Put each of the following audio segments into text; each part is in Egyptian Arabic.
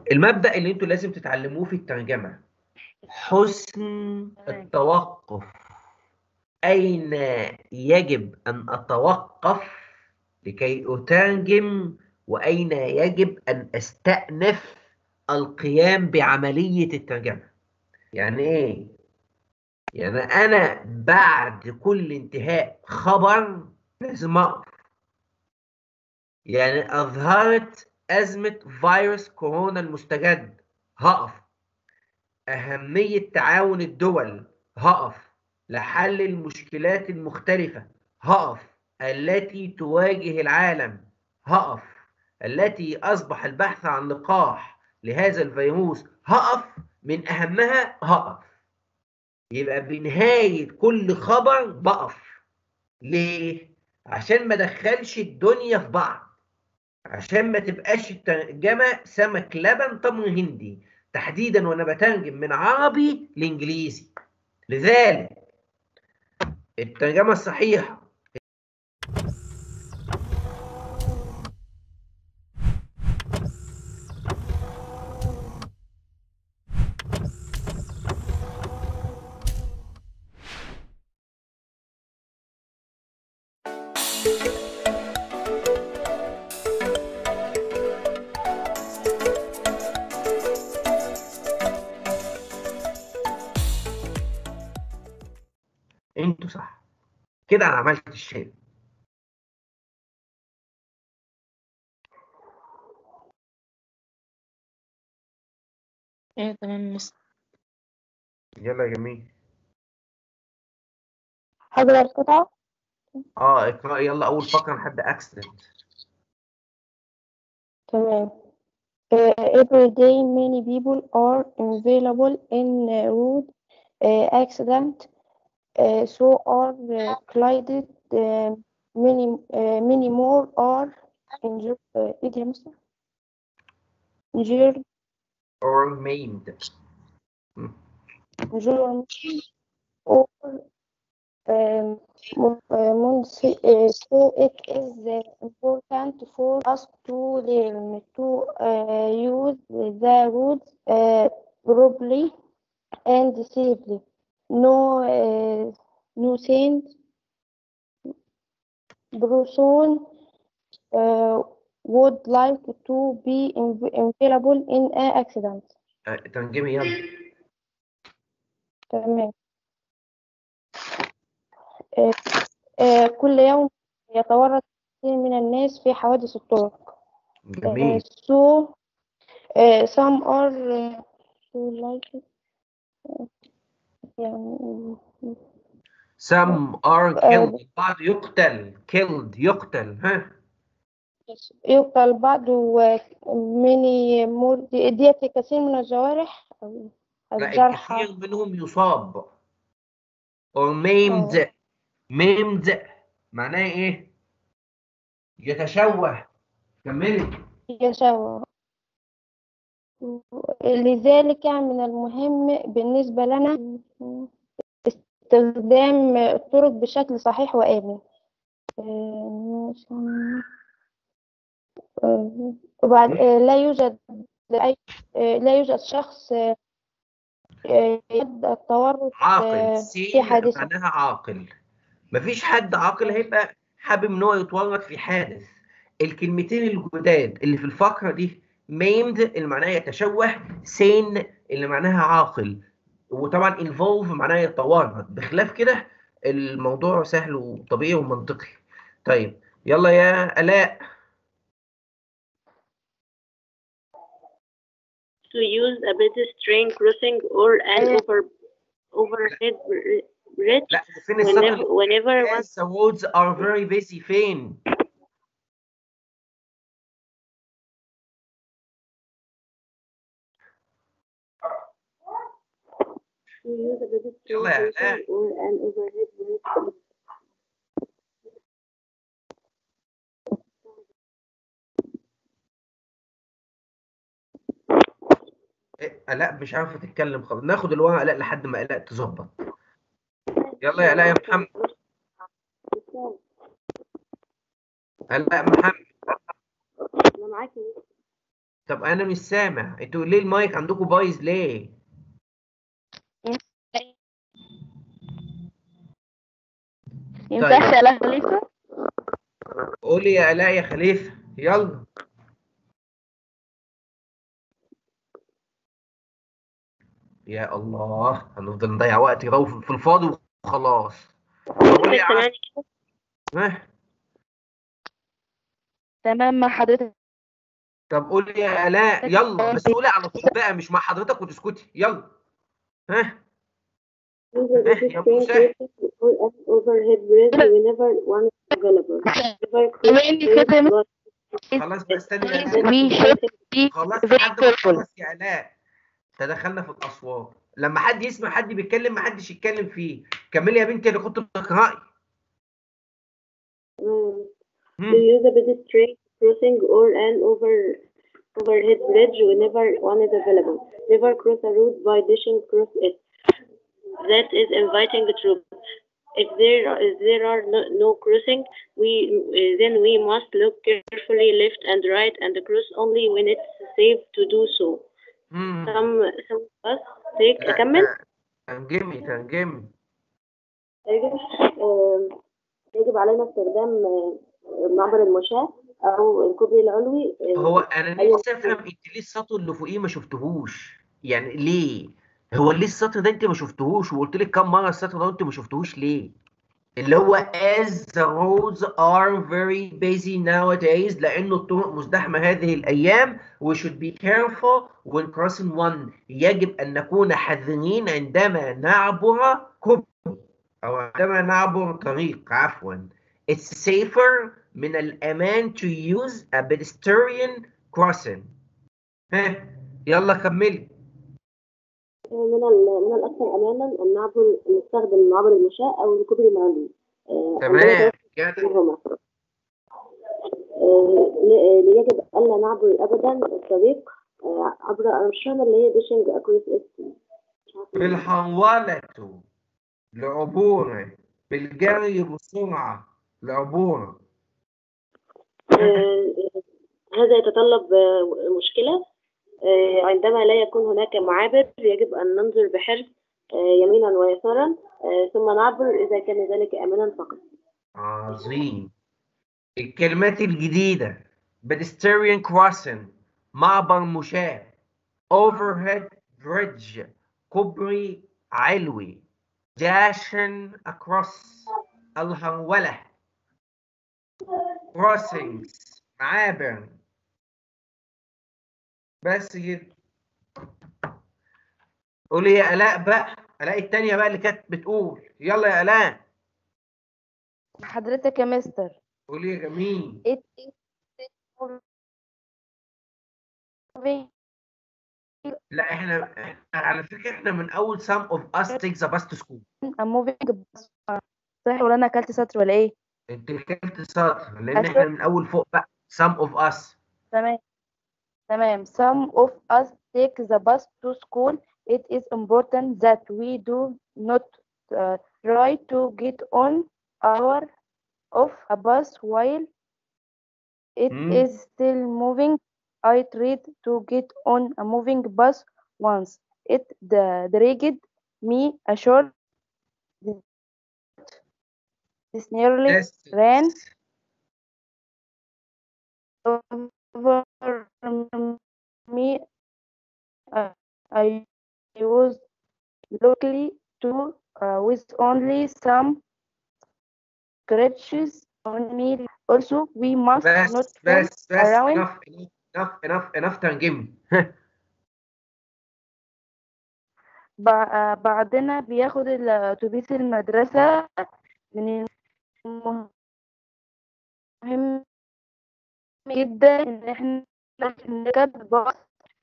المبدأ اللي انتوا لازم تتعلموه في الترجمة حسن التوقف أين يجب أن أتوقف لكي أترجم وأين يجب أن أستأنف القيام بعملية الترجمة يعني إيه؟ يعني أنا بعد كل انتهاء خبر لازم أقف يعني أظهرت أزمة فيروس كورونا المستجد هقف أهمية تعاون الدول هقف لحل المشكلات المختلفة هقف التي تواجه العالم هقف التي أصبح البحث عن لقاح لهذا الفيروس هقف من أهمها هقف يبقى بنهاية كل خبر بقف ليه؟ عشان ما دخلش الدنيا في بعض عشان ما تبقاش الترجمة سمك لبن تمر هندي تحديدا وانا بترجم من عربي لانجليزي لذلك الترجمة الصحيحة انتوا صح كده انا عملت الشيء ايه تمام مس يلا يا جميل حضر القطعة اه اقرأ يلا اول فقرة لحد اكسيدنت تمام Uh, every day many people are available in uh, road uh, accident uh, so are uh, collided uh, many uh, many more are injured uh, إيه دي يا مستر؟ injured or maimed injured or um, mo- uh, months- uh, so it is uh, important for us to learn to uh, use the roads uh, properly and safely. No, uh, no sense. person uh, would like to be inv- available in an accident. آه، ترجمي يلا تمام آه، آه، كل يوم يتورط كثير من الناس في حوادث الطرق آه، جميل so uh, some are uh, so like uh, يعني some are آه، killed البعض يقتل killed يقتل ها يقتل البعض ومني مور دي- ديت كثير من الجوارح أو لا الجرحى الكثير منهم يصاب or maimed آه. maimed معناه ايه يتشوه كملي يشوه لذلك يعني من المهم بالنسبة لنا استخدام الطرق بشكل صحيح وآمن آه، آه، وبعد آه، لا يوجد أي آه، لا يوجد شخص آه، آه، يد التورط عاقل آه، سين في حادثة معناها عاقل مفيش حد عاقل هيبقى حابب ان هو يتورط في حادث الكلمتين الجداد اللي في الفقرة دي maimed اللي معناها يتشوه sane اللي معناها عاقل وطبعا involve معناها يتورط بخلاف كده الموضوع سهل وطبيعي ومنطقي طيب يلا يا آلاء to use a pedestrian crossing or an أيوة. over overhead br- bridge لا فين السطر whenever whenever one Yes, the roads are very busy فين to use a pedestrian يلا يا crossing آلاء. or an overhead bridge إيه، آلاء مش عارفة تتكلم خالص ناخد الورقة آلاء لحد ما آلاء تظبط يلا يا آلاء يا محمد آلاء محمد انا معاكي طب انا مش سامع انتوا ليه المايك عندكم بايظ ليه ينفعش على خليفة قولي يا الاء يا خليفه يلا يا الله هنفضل نضيع وقت يروح في الفاضي وخلاص قولي يا عم. ثمانية ها؟ تمام مع حضرتك طب قولي يا الاء يلا بس قولي على طول بقى مش مع حضرتك وتسكتي يلا ها use a Eh, British يا train موسى. crossing or an overhead bridge whenever one is available. Never cross Bring bridge them. but خلاص بقى استني يا Please الاء we should be خلاص very لحد ما careful. خلص يا الاء تدخلنا في الاصوات لما حد يسمع حد بيتكلم ما حدش يتكلم فيه كملي يا بنتي اللي كنت بتقراي um, to مم. use a pedestrian crossing or an over overhead bridge whenever one is available. Never cross a road by dashing across it. That is inviting troops. If there are, if there are no, no crossing, we uh, then we must look carefully left and right and cross only when it's safe to do so. مم. Some some of us take أكمل تنجمي تنجمي يجب آم، يجب علينا استخدام آه، معبر المشاة أو الكوبري العلوي آه، هو انا أيوة. نفسي افهم انت ليه السطر اللي فوقيه ما شفتهوش يعني ليه هو ليه السطر ده انت ما شفتهوش وقلت لك كم مره السطر ده وانت ما شفتهوش ليه اللي هو as the roads are very busy nowadays لانه الطرق مزدحمه هذه الايام we should be careful when crossing one يجب ان نكون حذرين عندما نعبر كوبري او عندما نعبر طريق عفوا it's safer من الأمان to use a pedestrian crossing. ها يلا كملي. من ال- من الأكثر أمانا أن نعبر نستخدم معبر المشاة أو الكوبري العلوي آه، عندما تمام كده يتوفرهما. آه، ل- ليجب ألا نعبر أبدا الطريق آه، عبر أنا مش فاهمة اللي هي ديشنج أكروس إت مش عارفة. بالحنولة لعبوره بالجري بسرعة لعبوره. آه، هذا يتطلب آه، مشكلة آه، عندما لا يكون هناك معابر يجب أن ننظر بحرص آه، يمينا ويسارا آه، ثم نعبر إذا كان ذلك آمنا فقط عظيم. الكلمات الجديدة pedestrian crossing معبر مشاة overhead bridge كوبري علوي dashing across الهرولة crossings معابر بس كده قولي يا آلاء بقى آلاء التانية بقى اللي كانت بتقول يلا يا آلاء حضرتك يا مستر قولي يا جميل it is moving لا احنا إحنا على فكرة احنا من أول some of us take the bus to school a moving bus صح ولا انا اكلت سطر ولا ايه انت كلت سطر لأن أشوف. احنا من أول فوق بقى some of us تمام تمام some of us take the bus to school it is important that we do not uh, try to get on our of a bus while it is Hmm. still moving I tried to get on a moving bus once it the dragged me a short this nearly Yes. ran over me. Uh, I was lucky to uh, with only some scratches on me. Also, we must بس not بس fall بس around. enough enough enough enough ترجمي بع- آه، بعدنا بياخد الأتوبيس المدرسة من المهم جدا إن إحنا نركب باص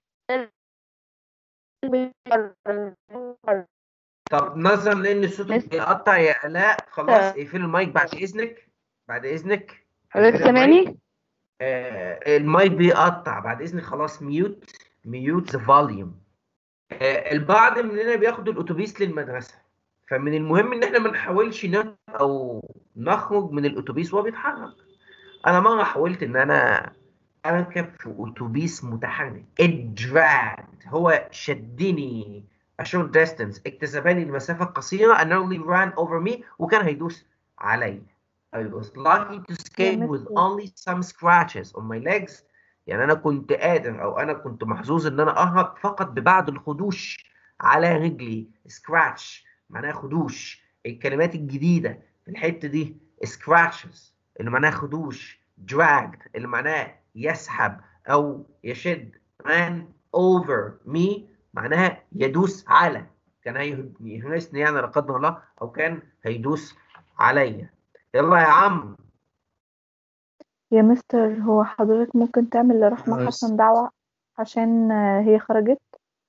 طب نظرا لأن صوتك بس. بيقطع يا آلاء خلاص اقفلي المايك بعد إذنك بعد إذنك حضرتك اقفلي المايك. سامعني؟ آه المايك بيقطع بعد إذنك خلاص ميوت ميوت ذا فوليوم آه البعض مننا بياخد الأتوبيس للمدرسة فمن المهم إن إحنا ما نحاولش ن- أو نخرج من الأتوبيس وهو بيتحرك أنا مرة حاولت إن أنا اركب في اتوبيس متحرك it dragged هو شدني a short distance اكتسبني المسافة القصيرة and nearly ran over me وكان هيدوس علي I was lucky to skate with مستر. only some scratches on my legs يعني أنا كنت قادر أو أنا كنت محظوظ إن أنا أهرب فقط ببعض الخدوش على رجلي scratch معناها خدوش الكلمات الجديدة في الحتة دي scratches اللي معناها خدوش dragged اللي معناه يسحب أو يشد ran over me معناها يدوس على كان هي- يهرسني يعني لا قدر الله أو كان هيدوس عليا يلا يا عم يا مستر هو حضرتك ممكن تعمل لرحمة بس. حسن دعوة عشان آه، هي خرجت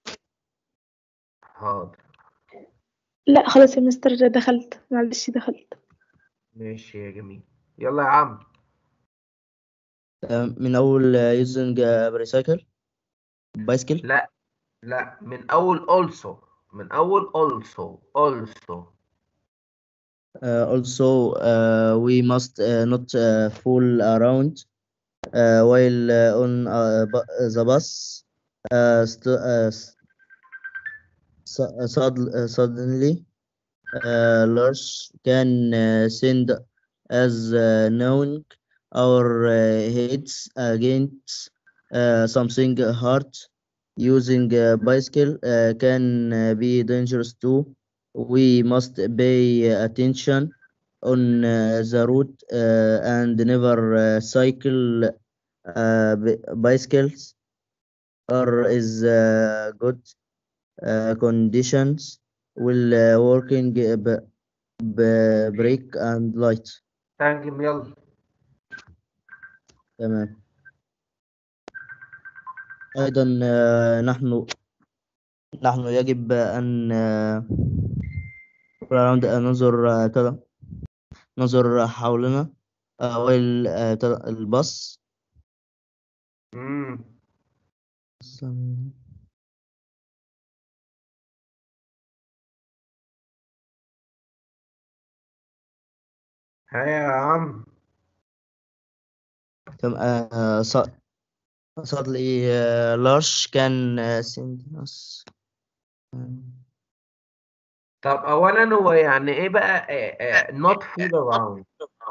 حاضر لا خلاص يا مستر دخلت معلش دخلت ماشي يا جميل يلا يا عم آه، من أول uh, using a bicycle bicycle لا لا من أول also من أول also also Uh, also, uh, we must uh, not uh, fool around uh, while uh, on uh, bu- the bus. Uh, st- uh, s- su- uh, sud- uh, suddenly, uh, Lars can uh, send as uh, knowing our uh, heads against uh, something hard. Using a bicycle uh, can uh, be dangerous too we must pay attention on uh, the route uh, and never uh, cycle uh, bi- bicycles or is uh, good uh, conditions will uh, working uh, b- b- brake and light ترجم يلا تمام أيضا آه، نحن نحن يجب أن آه، around ننظر آه، ترى ننظر حولنا آه، while آه، ترى الباص مم. ها يا عم تم آه، ص- suddenly uh, Lars can uh, send us طب أولا هو يعني إيه بقى آه، آه، not fool around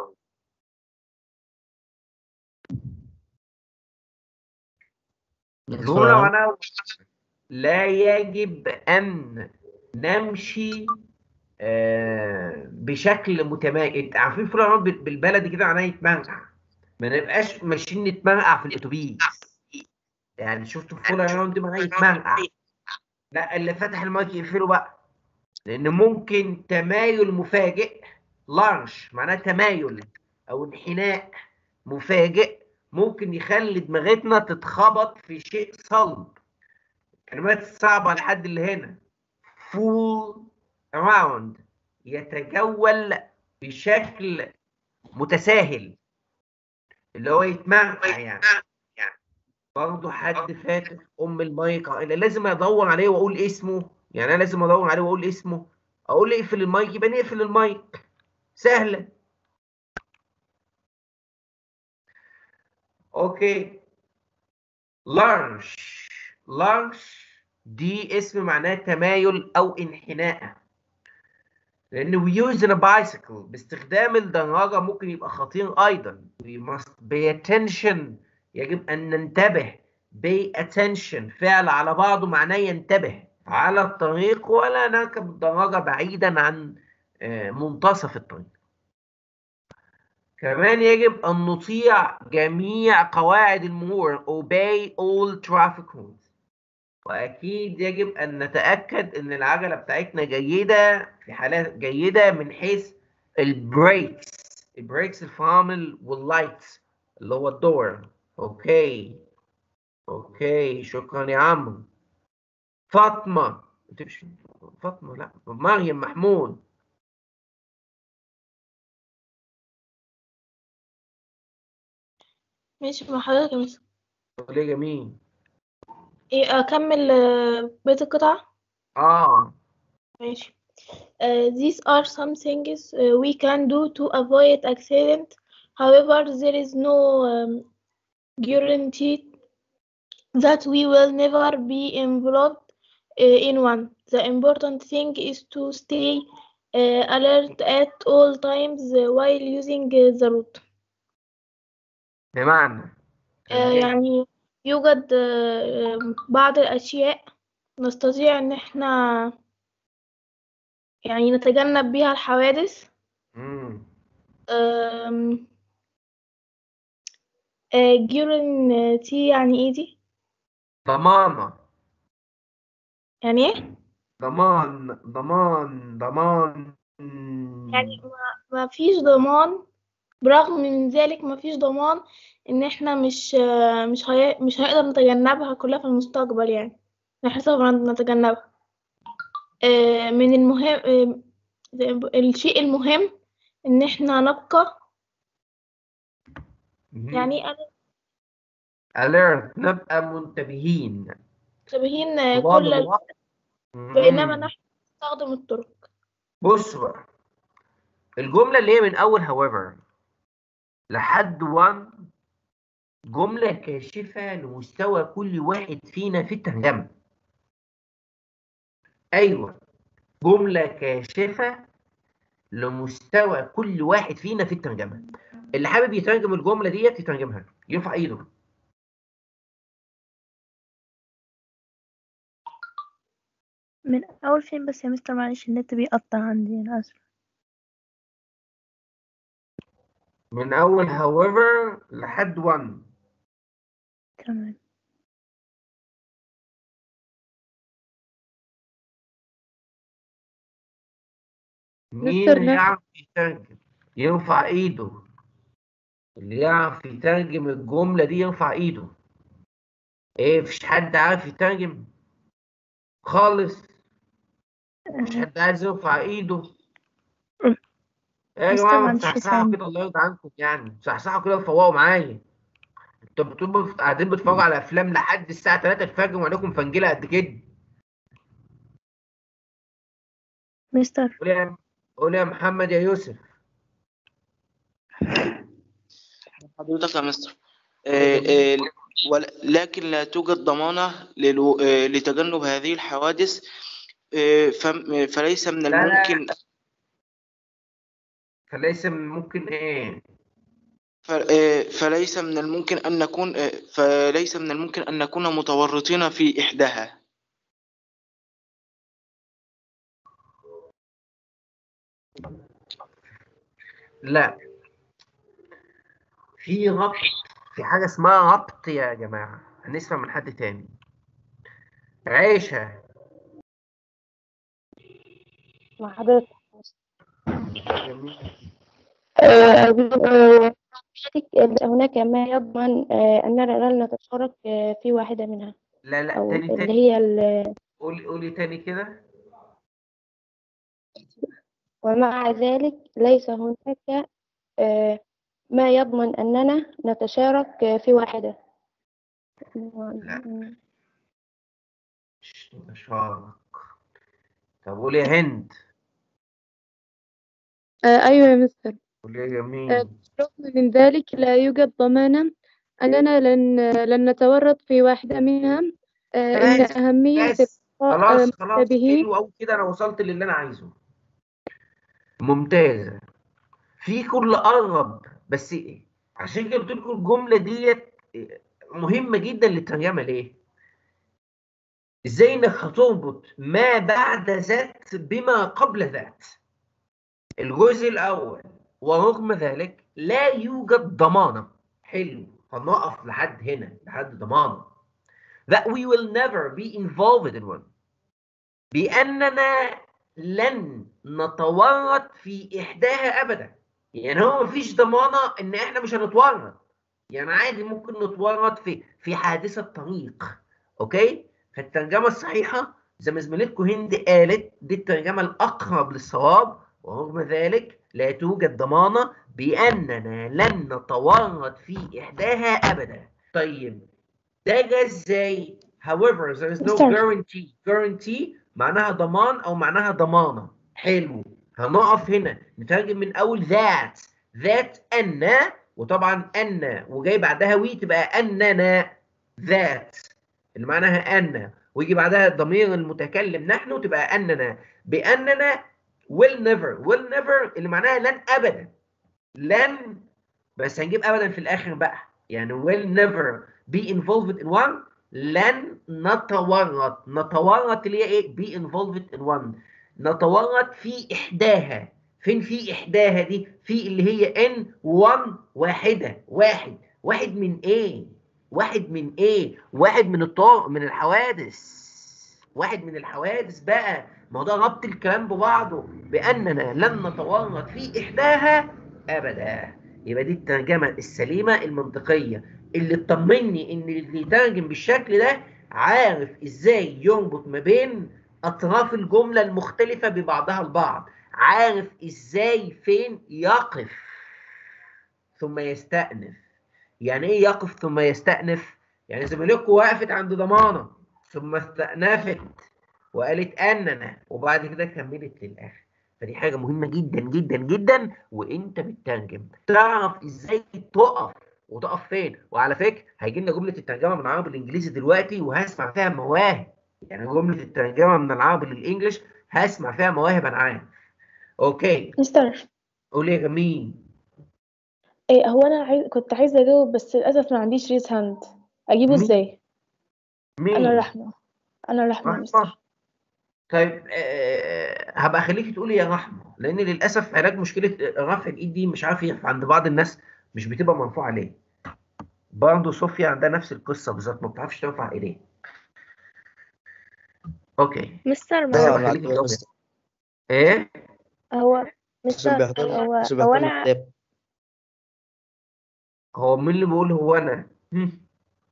fool around لا يجب أن نمشي آه، بشكل متمايز عارفين فول around بال- بالبلدي كده معناه يتمرقع ما نبقاش ماشيين نتمرقع في الاتوبيس يعني شفتوا فول around دي معناه يتمرقع لا اللي فتح المايك يقفله بقى لان ممكن تمايل مفاجئ لانش معناه تمايل او انحناء مفاجئ ممكن يخلي دماغتنا تتخبط في شيء صلب الكلمات الصعبة لحد اللي هنا fool around يتجول بشكل متساهل اللي هو يتمرقع يعني برضه حد فاكر ام المايك اللي لازم ادور عليه واقول اسمه يعني انا لازم ادور عليه واقول اسمه اقول لي اقفل المايك يبقى نقفل المايك سهله اوكي لارش لارش دي اسم معناه تمايل او انحناء لان we use in a bicycle باستخدام الدراجه ممكن يبقى خطير ايضا we must pay attention يجب ان ننتبه pay attention فعل على بعضه معناه ينتبه على الطريق ولا نركب الدراجه بعيدا عن آه، منتصف الطريق كمان يجب أن نطيع جميع قواعد المرور obey all traffic rules وأكيد يجب أن نتأكد أن العجلة بتاعتنا جيدة في حالات جيدة من حيث البريكس البريكس الفرامل واللايتس اللي هو الدور أوكي أوكي شكرا يا عم فاطمة أنت مش فاطمة لا مريم محمود ماشي مع حضرتك يا مستر ليه جميل ايه اكمل آه، بقية القطعة آه ماشي Uh, these are some things uh, we can do to avoid accident. However, there is no um, guaranteed that we will never be involved uh, in one. The important thing is to stay uh, alert at all times uh, while using uh, the route. بمعنى آه، يعني يوجد آه، بعض الأشياء نستطيع إن احنا يعني نتجنب بيها الحوادث مم. آم، آه، guarantee يعني ايه دي؟ ضمانة يعني ايه؟ ضمان ضمان ضمان يعني ما, ما فيش ضمان برغم من ذلك ما فيش ضمان ان احنا مش آه، مش هي... مش هنقدر نتجنبها كلها في المستقبل يعني احنا سوف نتجنبها آه، من المهم آه، الشيء المهم ان احنا نبقى مم. يعني أنا alert نبقى منتبهين منتبهين آه، طوال كل الوقت بينما مم. نحن نستخدم الطرق بص بقى الجملة اللي هي من أول however لحد one جملة كاشفة لمستوى كل واحد فينا في الترجمة أيوة جملة كاشفة لمستوى كل واحد فينا في الترجمة اللي حابب يترجم الجملة ديت يترجمها يرفع ايده من أول فين بس يا مستر معلش النت بيقطع عندي أنا آسفة من أول however لحد one تمام مين مستر نعم. يعرف يترجم يرفع ايده اللي يعرف يترجم الجملة دي يرفع ايده ايه مفيش حد عارف يترجم خالص مش حد عايز يرفع ايده ايه يا مستر جماعة ما معلش تصحصحوا ثانية. كده الله يرضى عنكم يعني صحصحوا كده وفوقوا معايا انتوا بتبقوا قاعدين بتتفرجوا على افلام لحد الساعة 3 الفجر وعينيكم فنجلة قد كده مستر قول يا قول يا محمد يا يوسف حضرتك يا مستر آه، آه، ول- لكن لا توجد ضمانة للو- آه، لتجنب هذه الحوادث آه، فم- فليس من لا، لا. الممكن فليس من ممكن ايه ف- آه، فليس من الممكن أن نكون آه، فليس من الممكن أن نكون متورطين في إحداها لا في ربط في حاجة اسمها ربط يا جماعة هنسمع من حد تاني عيشة مع حضرتك جميل. آه، آه، هناك ما يضمن آه، أننا لن نتشارك آه، في واحدة منها لا لا أو تاني اللي تاني هي ال- قولي قولي تاني كده ومع ذلك ليس هناك آه، ما يضمن أننا نتشارك آه، في واحدة مش نشارك طب قولي يا هند آه، أيوة يا مستر قولي يا آه، جميل رغم من ذلك لا يوجد ضمانة أننا لن لن نتورط في واحدة منها آه، إن بس أهمية بس إبقاء خلاص خلاص منتبهين حلو قوي كده انا وصلت للي انا عايزه ممتازة في كل قرب بس إيه؟ عشان كده قلت لكم الجملة ديت مهمة جدا للترجمة ليه؟ ازاي انك هتربط ما بعد ذات بما قبل ذات الجزء الاول ورغم ذلك لا يوجد ضمانة حلو هنقف لحد هنا لحد ضمانة that we will never be involved in one بأننا لن نتورط في إحداها أبدا يعني هو مفيش ضمانة إن إحنا مش هنتورط يعني عادي ممكن نتورط في في حادثة طريق أوكي فالترجمة الصحيحة زي ما زميلتكم هند قالت دي الترجمة الأقرب للصواب ورغم ذلك لا توجد ضمانة بأننا لن نتورط في إحداها أبدا طيب ده جه إزاي؟ however there is no Mr. guarantee guarantee معناها ضمان أو معناها ضمانة حلو هنقف هنا نترجم من أول that that أن وطبعا ان وجاي بعدها وي تبقى اننا ذات اللي معناها ان ويجي بعدها ضمير المتكلم نحن تبقى اننا باننا will never will never اللي معناها لن ابدا لن بس هنجيب ابدا في الاخر بقى يعني will never be involved in one لن نتورط نتورط اللي هي ايه be involved in one نتورط في احداها فين في احداها دي في اللي هي ان one واحده واحد واحد من ايه واحد من ايه واحد من الطرق من الحوادث واحد من الحوادث بقى ما هو ده ربط الكلام ببعضه باننا لن نتورط في احداها ابدا يبقى دي الترجمه السليمه المنطقيه اللي تطمني ان اللي يترجم بالشكل ده عارف ازاي يربط ما بين اطراف الجمله المختلفه ببعضها البعض عارف ازاي فين يقف ثم يستأنف يعني ايه يقف ثم يستأنف يعني زميلكم وقفت عند ضمانه ثم استأنفت وقالت اننا وبعد كده كملت للاخر فدي حاجه مهمه جدا جدا جدا وانت بتترجم تعرف ازاي تقف وتقف فين وعلى فكره هيجي لنا جمله الترجمه من العربي للانجليزي دلوقتي وهسمع فيها مواهب يعني جمله الترجمه من العربي للانجليش هسمع فيها مواهب انا عارف اوكي مستر قولي يا جميل إيه هو انا عايز كنت عايزه اجاوب بس للاسف ما عنديش ريز هاند اجيبه مين؟ ازاي مين انا رحمه انا رحمه يا رحمه مستر طيب آه هبقى اخليكي تقولي يا رحمه لان للاسف علاج مشكله رفع الايد دي مش عارف ينفع عند بعض الناس مش بتبقى مرفوعه ليه برضه صوفيا عندها نفس القصه بالظبط ما بتعرفش ترفع ايديها اوكي مستر بس ما اه هبقى انا اخليكي عندي تجاوبي مستر ايه هو عشان مستر بيحضروا هو عشان هو بيحضروا انا كتاب هو مين اللي بيقول هو انا هم.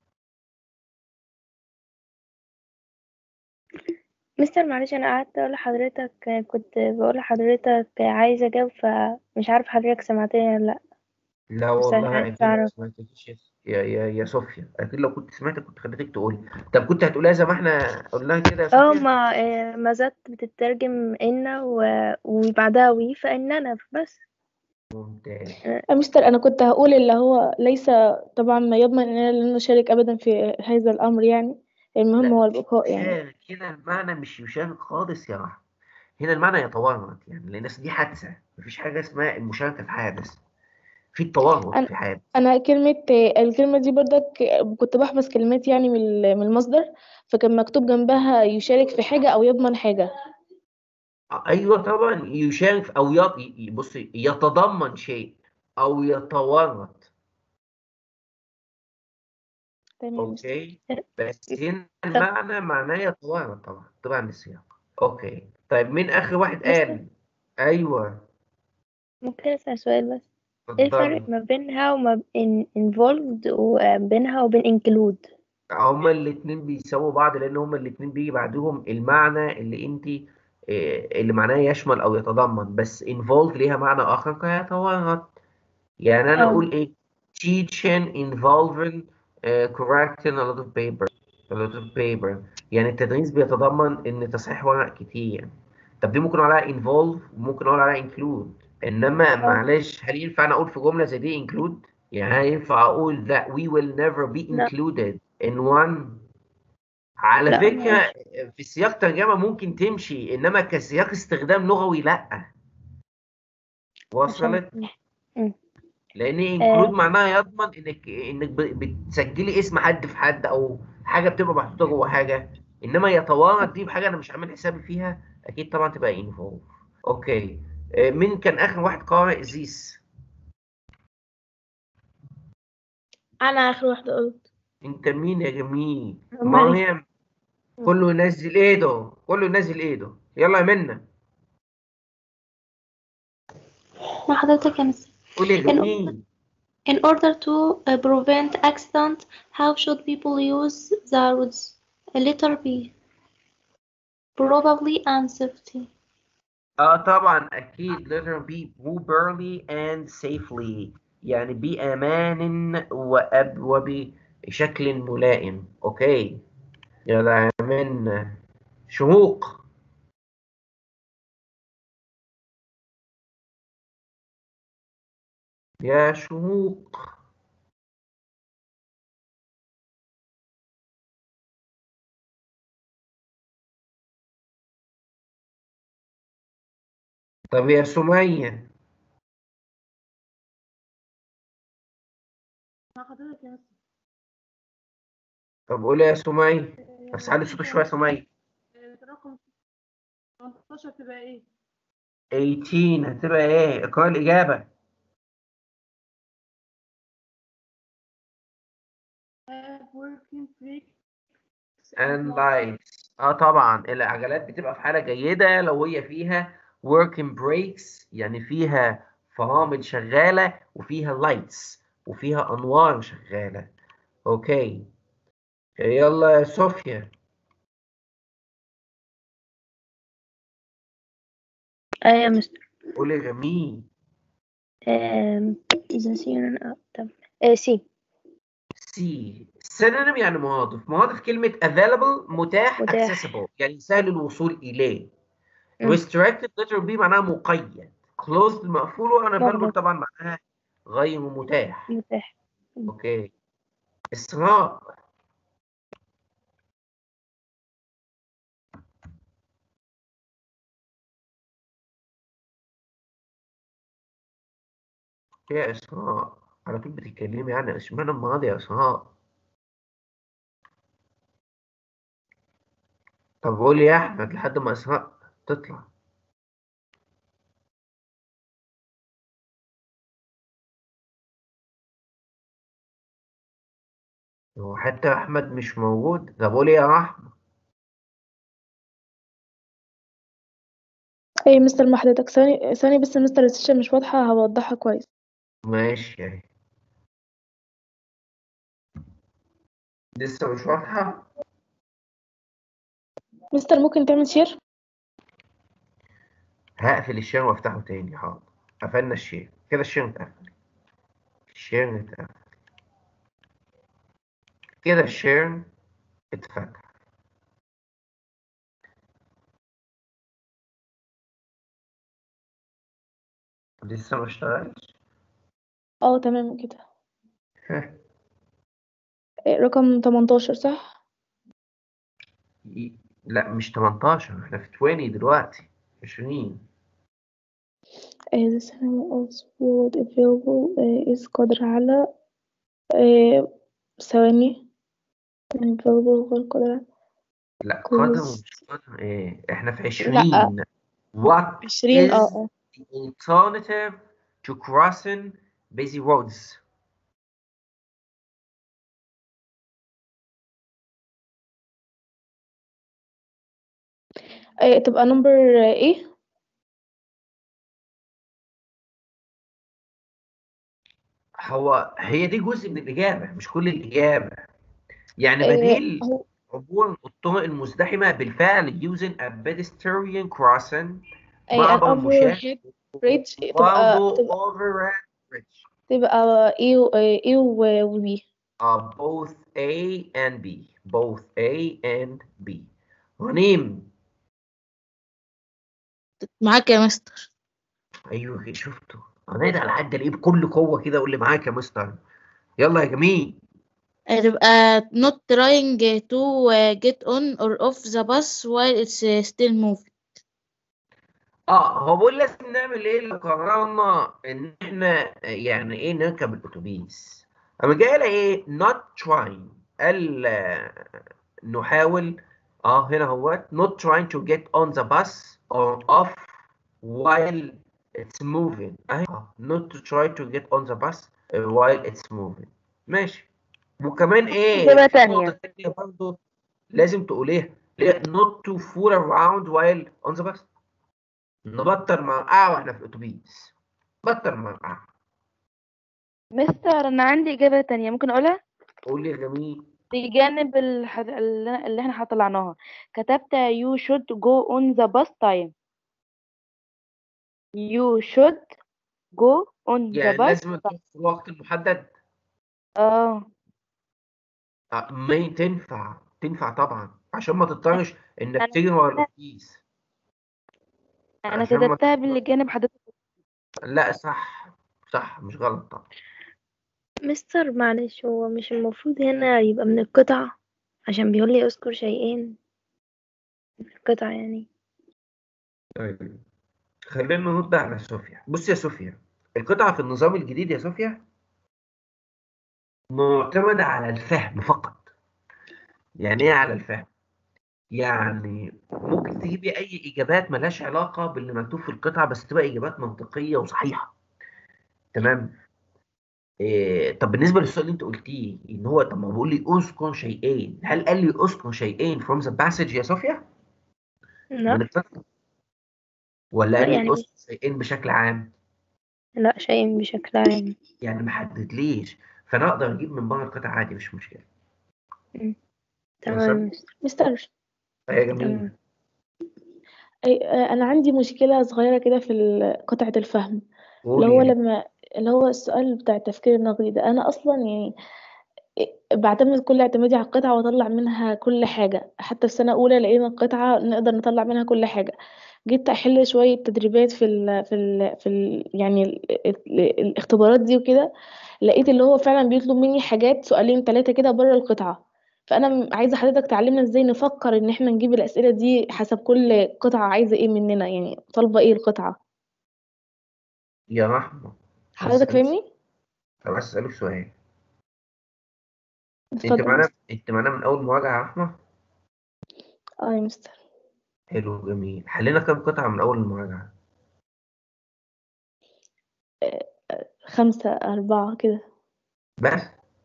مستر معلش انا قعدت اقول لحضرتك كنت بقول لحضرتك عايزه اجاوب فمش عارف حضرتك سمعتني ولا لا لا بس والله عايز اكيد ما اعرف سمعتكيش يا يا يا صوفيا اكيد لو كنت سمعتك كنت خليتك تقولي طب كنت هتقوليها زي ما احنا قلناها كده يا اه صوفيا ما آه، ما ذات بتترجم ان و... وبعدها وي فاننا بس ممتاز يا مستر انا كنت هقول اللي هو ليس طبعا ما يضمن اننا لن نشارك ابدا في هذا الامر يعني المهم لا هو مش البقاء يعني يشارك هنا المعنى مش يشارك خالص يا رحمة هنا المعنى يتورط يعني لان أصل دي حادثه مفيش حاجه اسمها المشاركه في حادث في التورط انا في حادث انا كلمه الكلمه دي برضك كنت بحفظ كلمات يعني من ال- من المصدر فكان مكتوب جنبها يشارك في حاجه او يضمن حاجه ايوه طبعا يشارك او يط... ي- بص يتضمن شيء او يتورط تمام يا مستر اوكي بس هنا المعنى معناه يتورط طبعا طبعا السياق اوكي طيب مين اخر واحد مستر قال ايوه ممكن اسال سؤال بس ايه الفرق اتفضلي ما بينها وما بين involved وبينها وبين include هما الاتنين بيساووا بعض لان هما الاتنين بيجي بعدهم المعنى اللي انت اللي معناه يشمل او يتضمن بس involve ليها معنى اخر كيتورط يعني انا اه اقول ايه teaching involving uh, correcting a lot of paper a lot of paper يعني التدريس بيتضمن ان تصحيح ورق كتير طب دي ممكن اقول عليها involve وممكن اقول عليها include انما اه معلش هل ينفع انا اقول في جمله زي دي include يعني هل ينفع اقول that we will never be لا included in one على لا فكره معلش في سياق ترجمه ممكن تمشي انما كسياق استخدام لغوي لا عشان وصلت مم. لان انكلود آه معناها يضمن انك انك ب- بتسجلي اسم حد في حد او حاجه بتبقى محطوطه جوه حاجه انما يتوارد دي بحاجه انا مش عامل حسابي فيها اكيد طبعا تبقى انفولف اوكي آه، مين كان اخر واحد قارئ زيس انا اخر واحده قلت انت مين يا جميل مريم مريم كله ينزل ايده كله ينزل ايده يلا يا منى مع حضرتك يا مستر قول يا in, جميل in order to uh, prevent accident how should people use the roads letter B probably and safety اه طبعا اكيد letter B properly and safely يعني بأمان وأب وبشكل ملائم اوكي يلا يا منى شروق يا شموق طب يا سمية حضرتك يا مستر طب قولي يا سمية بس علي صوتك شوية يا سمية رقم 18 تبقى ايه؟ 18 هتبقى ايه؟ اقرأ الإجابة have working breaks and lights اه طبعا العجلات بتبقى في حالة جيدة لو هي فيها working breaks يعني فيها فرامل شغالة وفيها lights وفيها أنوار شغالة اوكي يلا يا صوفيا آه يا مستر قولي جميل آم، إذا سينا آه، تمام آه سي سي synonym يعني مرادف مرادف كلمة available متاح متاح. accessible يعني سهل الوصول إليه مم. restricted letter B معناها مقيد closed مقفول و unavailable مغلق. طبعا معناها غير متاح متاح اوكي إسراء يا إسراء على طول بتتكلمي يعني اشمعنى الماضي يا إسراء طب قولي يا أحمد لحد ما إسراء تطلع هو حتى أحمد مش موجود طب قولي يا رحمة ايه مستر ما حضرتك ثاني ثاني بس مستر السيشن مش واضحة هوضحها كويس ماشي يعني لسه مش واضحة مستر ممكن تعمل شير هقفل الشير وافتحه تاني حاضر قفلنا الشير كده الشير اتقفل الشير اتقفل كده الشير اتفتح لسه ما اشتغلش اه تمام كده ها إيه، رقم 18 صح ي- لا مش 18 احنا في 20 دلوقتي 20 إيه، the cinema of sport available إيه، is قادر على إيه، ثواني available غير قادر على لا قدم close ومش قدم ايه احنا في لا 20 what 20 اه is اه the alternative to crossing busy roads إيه، تبقى نمبر ايه هو هي دي جزء من الإجابة مش كل الإجابة يعني إيه، بديل هو عبور الطرق المزدحمة بالفعل using a pedestrian crossing أي an معبر مشاة overhead bridge تبقى برضه تبقى overhead bridge تبقى ايه و ايه و و B uh, both A and B both A and B غنيم معاك يا مستر ايوه شفته هنادي على حد الاقيه بكل قوة كده اقول لي معاك يا مستر يلا يا جميل هتبقى not trying to get on or off the bus while it's still moving اه هو بيقول لازم نعمل ايه اللي قررنا ان احنا يعني ايه نركب الاتوبيس اما جاي لها ايه not trying قال آه، نحاول اه هنا هو not trying to get on the bus or off while it's moving اهي آه، not to try to get on the bus uh, while it's moving ماشي وكمان ايه إجابة في تانية. نقطة تانية برضه لازم تقوليها اللي هي not to fool around while on the bus نبطل مرقعة واحنا في الاتوبيس بطل مرقعة مستر أنا عندي إجابة تانية ممكن أقولها؟ قول لي يا جميل بجانب الحد... اللي اللي احنا طلعناها كتبت you should go on the bus time you should go on the يعني bus لازم time تروح في الوقت المحدد اه آه، ما تنفع تنفع طبعا عشان ما تضطرش انك أنا تجري ورا الاتوبيس انا عشان ما كتبتها تضطر- بالجانب حضرتك لا صح صح مش غلط طبعا مستر معلش هو مش المفروض هنا يبقى من القطعة عشان بيقول لي اذكر شيئين من القطعة يعني طيب خلينا نرد على صوفيا بص يا صوفيا القطعة في النظام الجديد يا صوفيا معتمدة على الفهم فقط يعني ايه على الفهم يعني ممكن تجيبي اي اجابات ملهاش علاقة باللي مكتوب في القطعة بس تبقى اجابات منطقية وصحيحة تمام إيه طب بالنسبة للسؤال اللي انت قلتيه ان هو طب ما بيقول لي اذكر شيئين هل قال لي اذكر شيئين from the passage يا صوفيا؟ من لا القطعة ولا لا قال لي يعني اذكر شيئين بشكل عام؟ لا شيء بشكل عام يعني ما حددليش فانا اقدر اجيب من بره القطعة عادي مش مشكلة تمام مستر مستر فهي جميلة تمام أي آه، أنا عندي مشكلة صغيرة كده في ال- قطعة الفهم اللي هو قولي لما اللي هو السؤال بتاع التفكير النقدي ده أنا أصلا يعني بعتمد كل اعتمادي على القطعة وأطلع منها كل حاجة حتى في سنة أولى لقينا القطعة نقدر نطلع منها كل حاجة جيت أحل شوية تدريبات في ال في ال في ال يعني ال ال الاختبارات دي وكده لقيت اللي هو فعلا بيطلب مني حاجات سؤالين ثلاثة كده بره القطعة فأنا م- عايزة حضرتك تعلمنا ازاي نفكر إن احنا نجيب الأسئلة دي حسب كل قطعة عايزة ايه مننا يعني طالبة ايه القطعة يا رحمة عايز حضرتك اسالك فاهمني؟ طب عايز اسالك سؤال انت اتفضل معانا انت معانا من اول مراجعة يا رحمة اه يا مستر حلو جميل حلينا كام قطعة من اول المراجعة خمسة أربعة كده بس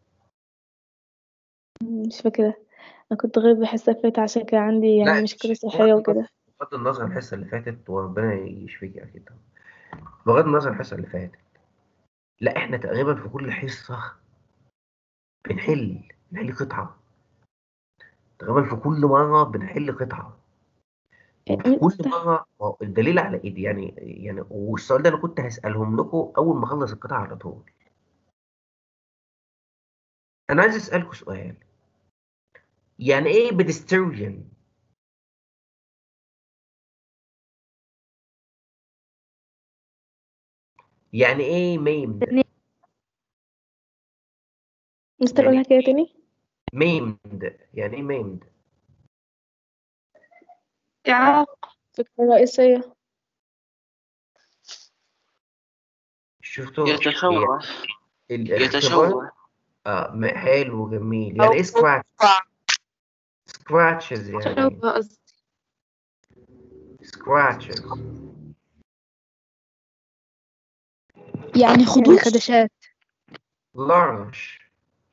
مش فاكرة أنا كنت غير بحسها فاتت عشان كان عندي لا يعني انت مشكلة بغض صحية النظر وكده بغض النظر عن الحصة اللي فاتت وربنا يشفيك اكيد طبعا بغض النظر عن الحصة اللي فاتت لا احنا تقريبا في كل حصة بنحل بنحل قطعة تقريبا في كل مرة بنحل قطعة وفي كل مستر مرة هو الدليل على ايه دي يعني يعني والسؤال ده انا كنت هسألهم لكم اول ما اخلص القطعة على طول انا عايز اسألكم سؤال يعني ايه pedestrian يعني ايه maimed مستر يعني قولها كده تاني maimed يعني ايه maimed إعاقة فكرة رئيسية شفتوا هي يتشوه الاختبار يتشوه اه م- حلو جميل يعني ايه scratch scratches يعني تشوه قصدي scratches يعني يعني خدوش خدشات large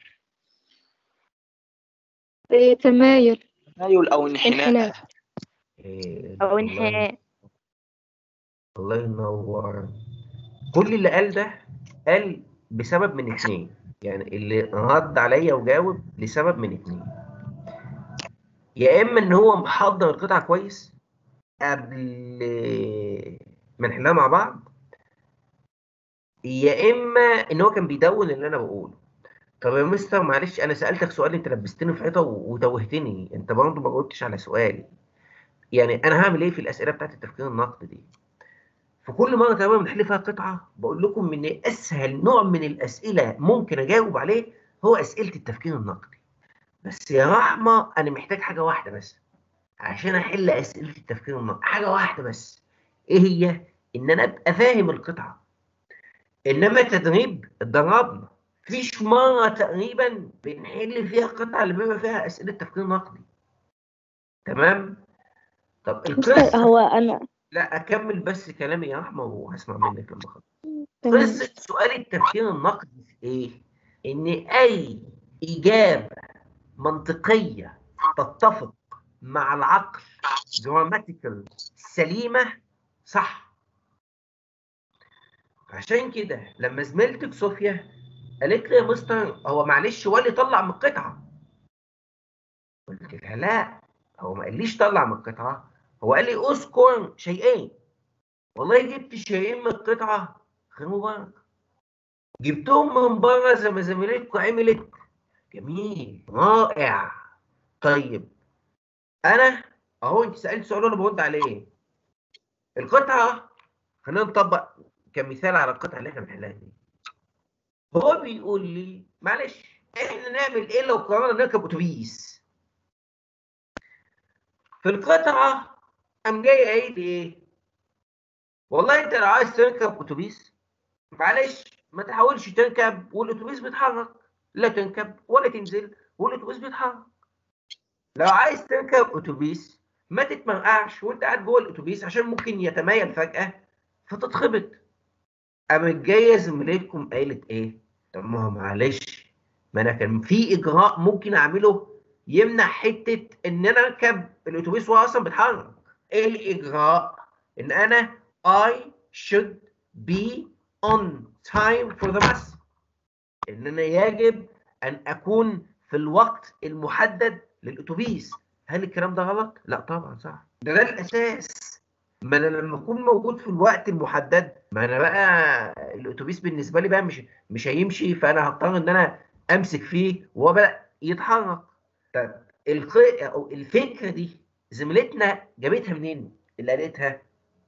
إيه، تمايل تمايل أو انحناء انحناء إيه أو الله ينور انحناء الله ينور كل اللي قال ده قال بسبب من اتنين يعني اللي رد عليا وجاوب لسبب من اتنين يا اما ان هو محضر القطعه كويس قبل ما نحلها مع بعض يا اما ان هو كان بيدون اللي انا بقوله طب يا مستر معلش انا سالتك سؤال انت لبستني في حيطه و- وتوهتني انت برضه ما جاوبتش على سؤالي يعني انا هعمل ايه في الاسئله بتاعت التفكير النقدي دي في كل مره تمام بنحل فيها قطعه بقول لكم ان اسهل نوع من الاسئله ممكن اجاوب عليه هو اسئله التفكير النقدي بس يا رحمه انا محتاج حاجه واحده بس عشان احل اسئله التفكير النقدي حاجه واحده بس ايه هي ان انا ابقى فاهم القطعه انما تدريب اتدربنا فيش مره تقريبا بنحل فيها قطعه اللي بيبقى فيها اسئله تفكير نقدي تمام طب مستر القصه هو أنا لا اكمل بس كلامي يا احمد وهسمع منك لما اخلص تمام قصه سؤال التفكير النقدي في ايه ان اي اجابه منطقيه تتفق مع العقل جراماتيكال سليمه صح عشان كده لما زميلتك صوفيا قالت لي يا مستر هو معلش ولي طلع من القطعه قلت لها لا هو ما قاليش طلع من القطعه هو قال لي اذكر شيئين والله جبت شيئين من القطعه خير مبارك جبتهم من بره زي ما زميلتكم عملت جميل رائع طيب انا اهو انت سالت سؤال وانا برد عليه القطعه خلينا نطبق كمثال على القطعه اللي احنا بنحلها دي هو بيقول لي معلش احنا نعمل ايه لو قررنا نركب اتوبيس في القطعه قام جاي قايل لي ايه والله انت لو عايز تركب اتوبيس معلش ما تحاولش تركب والاتوبيس بيتحرك لا تركب ولا تنزل والاتوبيس بيتحرك لو عايز تركب اتوبيس ما تتمرقعش وانت قاعد جوه الاتوبيس عشان ممكن يتمايل فجاه فتتخبط قامت جايه زميلتكم قالت ايه طب ما هو معلش ما انا كان في اجراء ممكن اعمله يمنع حته ان انا اركب الاتوبيس وهو اصلا بيتحرك ايه الاجراء ان انا I should be on time for the bus ان انا يجب ان اكون في الوقت المحدد للاتوبيس هل الكلام ده غلط لا طبعا صح ده ده الاساس ما انا لما اكون موجود في الوقت المحدد ما انا بقى الاتوبيس بالنسبه لي بقى مش مش هيمشي فانا هضطر ان انا امسك فيه وهو بقى يتحرك طب الخ... او الفكره دي زميلتنا جابتها منين اللي قالتها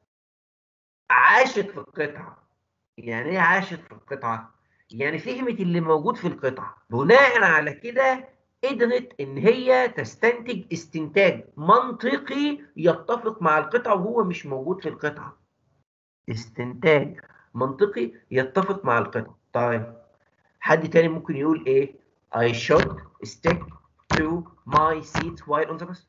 عاشت في القطعه يعني ايه عاشت في القطعه يعني فهمت اللي موجود في القطعه بناء على كده قدرت ان هي تستنتج استنتاج منطقي يتفق مع القطعه وهو مش موجود في القطعه استنتاج منطقي يتفق مع القطعه طيب حد تاني ممكن يقول ايه I should stick to my seat while on the bus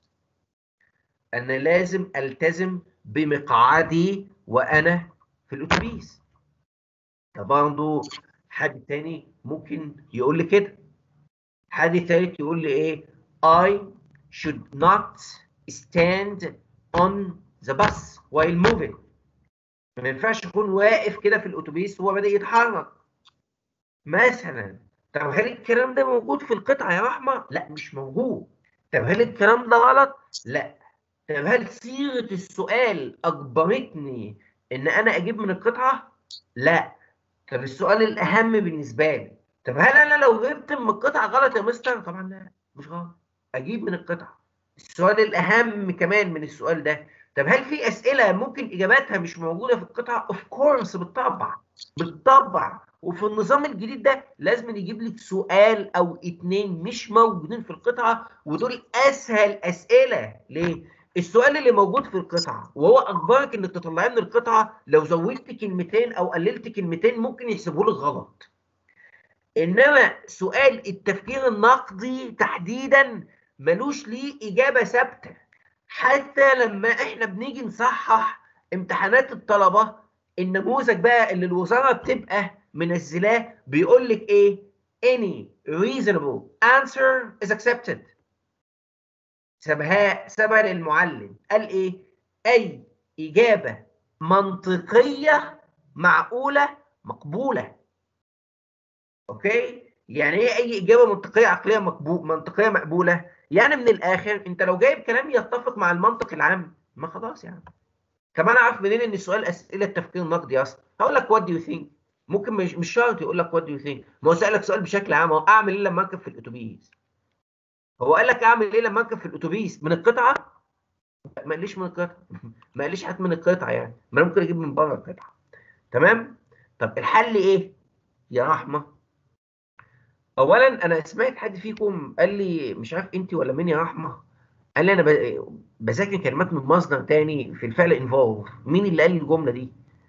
انا لازم التزم بمقعدي وانا في الاتوبيس ده برضه حد تاني ممكن يقول لي كده حد تالت يقول لي ايه I should not stand on the bus while moving ما ينفعش اكون واقف كده في الاتوبيس وهو بادئ يتحرك مثلا طب هل الكلام ده موجود في القطعه يا رحمه لا مش موجود طب هل الكلام ده غلط لا طب هل صيغه السؤال اجبرتني ان انا اجيب من القطعه لا طب السؤال الاهم بالنسبه لي طب هل انا لو جبت من القطعه غلط يا مستر طبعا لا مش غلط اجيب من القطعه السؤال الاهم كمان من السؤال ده طب هل في اسئله ممكن اجاباتها مش موجوده في القطعه اوف كورس بالطبع بالطبع وفي النظام الجديد ده لازم يجيب لك سؤال او اتنين مش موجودين في القطعه ودول اسهل اسئله ليه السؤال اللي موجود في القطعه وهو اجبرك انك تطلعيه من القطعه لو زودت كلمتين او قللت كلمتين ممكن يحسبوا لك غلط انما سؤال التفكير النقدي تحديدا ملوش ليه اجابه ثابته حتى لما احنا بنيجي نصحح امتحانات الطلبه النموذج بقى اللي الوزاره بتبقى منزلاه بيقول لك ايه any reasonable answer is accepted سابها سابها للمعلم قال ايه اي اجابه منطقيه معقوله مقبوله اوكي يعني ايه اي اجابه منطقيه عقليه مقبول منطقيه مقبوله يعني من الاخر انت لو جايب كلام يتفق مع المنطق العام ما خلاص يعني كمان اعرف منين ان السؤال اسئله تفكير نقدي اصلا هقول لك وات دو يو ثينك ممكن مش مش شرط يقول لك وات دو يو ثينك ما هو سالك سؤال بشكل عام هو اعمل ايه لما اركب في الاتوبيس هو قال لك اعمل ايه لما اركب في الاتوبيس من القطعه ما قاليش من القطعه ما قاليش هات من القطعه يعني ما انا ممكن اجيب من بره القطعه تمام طب الحل ايه يا رحمه اولا انا سمعت حد فيكم قال لي مش عارف انت ولا مين يا رحمه قال لي انا ب- بذاكر كلمات من مصدر تاني في الفعل انفولف مين اللي قال لي الجمله دي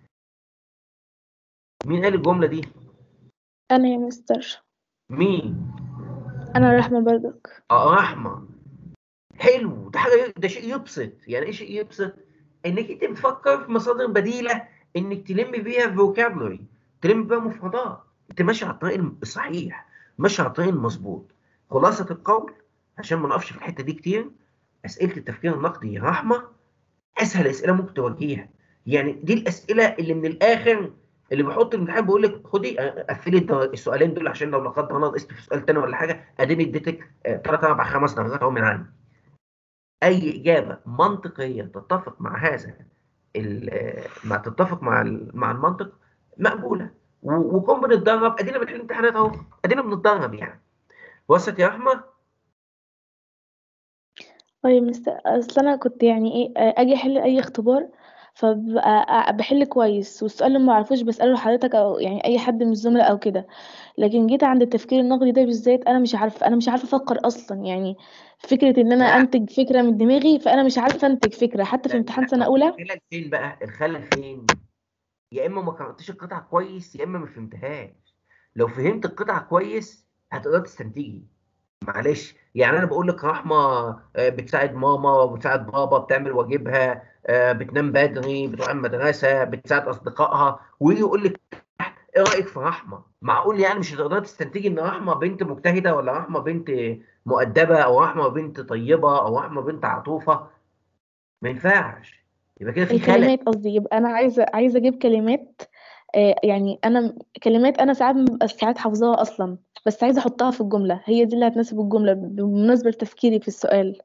مين قال الجمله دي أنا يا مستر مين أنا رحمة برضك اه رحمه حلو ده حاجه ده شيء يبسط يعني ايه شيء يبسط انك انت بتفكر في مصادر بديله انك تلم بيها vocabulary تلم بيها مفردات انت ماشي على الطريق الصحيح ماشي على الطريق المظبوط خلاصه القول عشان ما نقفش في الحته دي كتير اسئله التفكير النقدي يا رحمه اسهل اسئله ممكن تواجهيها يعني دي الاسئله اللي من الاخر اللي بحط الامتحان بقول لك خدي آه، قفلي الد- السؤالين دول عشان لو لا قدر الله نقصت في سؤال تاني ولا حاجه اديني اديتك ثلاث اربع خمس درجات اهو من عندي اي اجابه منطقيه تتفق مع هذا ال- آه، مع تتفق مع ال- مع المنطق مقبوله و- وكون بنتدرب ادينا بنحل امتحانات اهو ادينا بنتدرب يعني وصلت يا رحمه اه يا مستر أصل أنا كنت يعني إيه آه، أجي أحل أي اختبار فببقى بحل كويس والسؤال اللي ما اعرفوش بسأله لحضرتك او يعني اي حد من الزملاء او كده لكن جيت عند التفكير النقدي ده بالذات انا مش عارفه انا مش عارفه افكر اصلا يعني فكره ان انا لا. انتج فكره من دماغي فانا مش عارفه انتج فكره حتى في لا، امتحان لا، سنه اولى الخلل فين بقى الخلل فين يا اما ما قراتش القطعه كويس يا اما ما فهمتهاش لو فهمت القطعه كويس هتقدر تستنتجي معلش يعني انا بقول لك رحمه آه، بتساعد ماما بتساعد بابا بتعمل واجبها آه، بتنام بدري بتروح المدرسه بتساعد اصدقائها ويجي يقول لك ايه رايك في رحمه معقول يعني مش هتقدر تستنتجي ان رحمه بنت مجتهده ولا رحمه بنت مؤدبه او رحمه بنت طيبه او رحمه بنت عطوفه ما ينفعش يبقى كده في خلل الكلمات قصدي يبقى انا عايزه عايزه اجيب كلمات آه، يعني انا كلمات انا ساعات مبقاش ساعات حافظاها اصلا بس عايزه احطها في الجمله هي دي اللي هتناسب الجمله بالنسبه لتفكيري في السؤال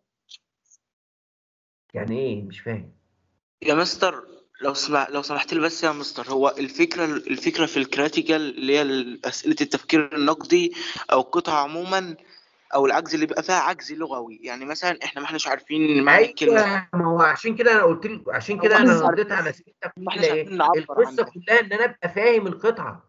يعني ايه مش فاهم يا مستر لو سمح لو سمحت لي بس يا مستر هو الفكرة الفكرة في الكريتيكال اللي هي أسئلة التفكير النقدي أو القطعة عموما أو العجز اللي بيبقى فيها عجز لغوي يعني مثلا إحنا ما احناش عارفين معنى الكلمة ايوه ما هو عشان كده انا قلت لك عشان كده ما انا احناش رديت على عارفين اسئلتك ما احناش كلها عارفين ايه نعبر القصه عنها كلها ان انا ابقى فاهم القطعه